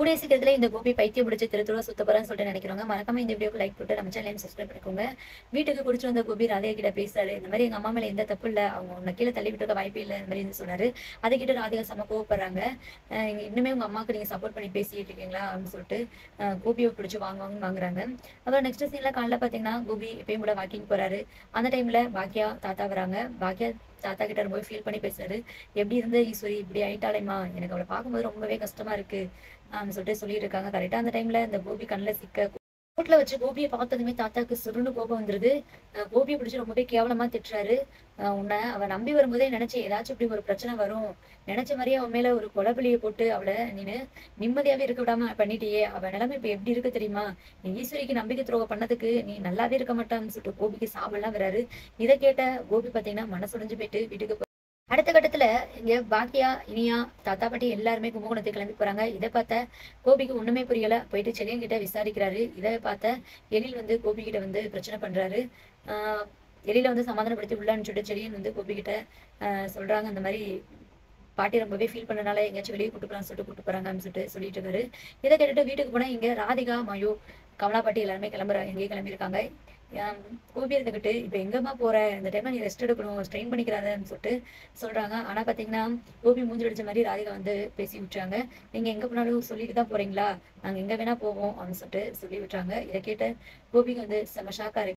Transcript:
கூடிய சீக்கிரத்துல இந்த கோபி பைத்தியம் பிடிச்சி திருத்துருவா சுத்த போறான்னு சொல்லிட்டு நினைக்கிறவங்க மறக்காம இந்த வீடியோக்கு லைக் போட்டு நம்ம சேனலையும் சப்ஸ்கிரைப் பண்ணிக்கோங்க வீட்டுக்கு குடிச்சு வந்த கோபி ராதையா கிட்ட பேசுறாரு இந்த மாதிரி எங்க அம்மா மேல எந்த தப்பு இல்ல அவங்க உன்னை கீழே தள்ளி விட்டுருக்க வாய்ப்பே இல்லை இந்த மாதிரி வந்து சொன்னாரு அதை கிட்ட ராதிகா செம்ம கோவப்படுறாங்க அஹ் இங்க இன்னுமே உங்க அம்மாவுக்கு நீங்க சப்போர்ட் பண்ணி பேசிட்டு இருக்கீங்களா அப்படின்னு சொல்லிட்டு அஹ் கோபியை பிடிச்சி வாங்குவாங்கன்னு வாங்குறாங்க அப்புறம் நெக்ஸ்ட் சீன்ல காலைல பாத்தீங்கன்னா கோபி எப்பயும் கூட வாக்கிங் போறாரு அந்த டைம்ல பாக்கியா தாத்தா வராங்க பாக்கியா தாத்தா கிட்ட ரொம்ப ஃபீல் பண்ணி பேசுறாரு எப்படி இருந்த ஈஸ்வரி இப்படி ஆயிட்டாலேம்மா எனக்கு அவளை பார்க்கும்போது ரொம்பவே கஷ்டமா இருக்கு அப்படின்னு சொல்லிட்டு சொல்லிட்டு இருக்காங்க கரெக்டா அந்த டைம்ல இந்த கோபி கண்ணில் சிக்க ரோட்ல வச்சு கோபியை பார்த்ததுமே தாத்தாக்கு சுருன்னு கோபம் வந்துருது அஹ் கோபியை பிடிச்சி ரொம்பவே கேவலமா திட்டுறாரு அஹ் உன்னை அவ நம்பி வரும்போதே நினைச்சு ஏதாச்சும் இப்படி ஒரு பிரச்சனை வரும் நினைச்ச மாதிரியே அவன் மேல ஒரு கொலபலியை போட்டு அவளை நீனு நிம்மதியாவே இருக்க விடாம பண்ணிட்டியே அவ நிலைமை இப்ப எப்படி இருக்கு தெரியுமா நீ ஈஸ்வரிக்கு நம்பிக்கை துரோகம் பண்ணதுக்கு நீ நல்லாவே இருக்க மாட்டான்னு சொல்லிட்டு கோபிக்கு சாபெல்லாம் வராரு இதை கேட்ட கோபி பாத்தீங்கன்னா மனசுடைஞ்சு போயிட்டு வீட்டுக்கு போ- அடுத்த கட்டத்துல இங்க பாக்கியா இனியா தாத்தா பாட்டி எல்லாருமே கும்பகோணத்துக்கு கிளம்பி போறாங்க இதை பார்த்த கோபிக்கு ஒண்ணுமே புரியல போயிட்டு செலியன் கிட்ட விசாரிக்கிறாரு இதை பார்த்த எழில் வந்து கோபி கிட்ட வந்து பிரச்சனை பண்றாரு ஆஹ் எழில வந்து சமாதானப்படுத்தி உள்ள அனுப்பிச்சுட்டு செலியன் வந்து கோபி கிட்ட ஆஹ் சொல்றாங்க அந்த மாதிரி பாட்டி ரொம்பவே ஃபீல் பண்ணனால எங்கேயாச்சும் வெளியே கூட்டு போறான்னு சொல்லிட்டு கூட்டு போறாங்க அப்படின்னு சொல்லிட்டு சொல்லிட்டு இருக்காரு இதை கேட்டுட்டு வீட்டுக்கு போனா இங்க ராதிகா மயு கமலா பாட்டி எல்லாருமே கிளம்புறாங்க எங்கேயும் கிளம்பியிருக்காங்க ஆஹ் கோபி இருந்துகிட்டு இப்ப எங்கம்மா போற இந்த டைம்ல நீ ரெஸ்ட் எடுக்கணும் ஸ்ட்ரெயின் பண்ணிக்கிறாதன்னு சொல்லிட்டு சொல்றாங்க ஆனா பாத்தீங்கன்னா கோபி மூஞ்சி அடிச்ச மாதிரி ராதிகா வந்து பேசி விட்டுறாங்க நீங்க எங்க போனாலும் சொல்லிட்டு தான் போறீங்களா நாங்க எங்க வேணா போவோம் அப்படின்னு சொல்லிட்டு சொல்லி விட்டுறாங்க இதை கேட்ட கோபிக்கு வந்து செம ஷாக்கா இருக்கு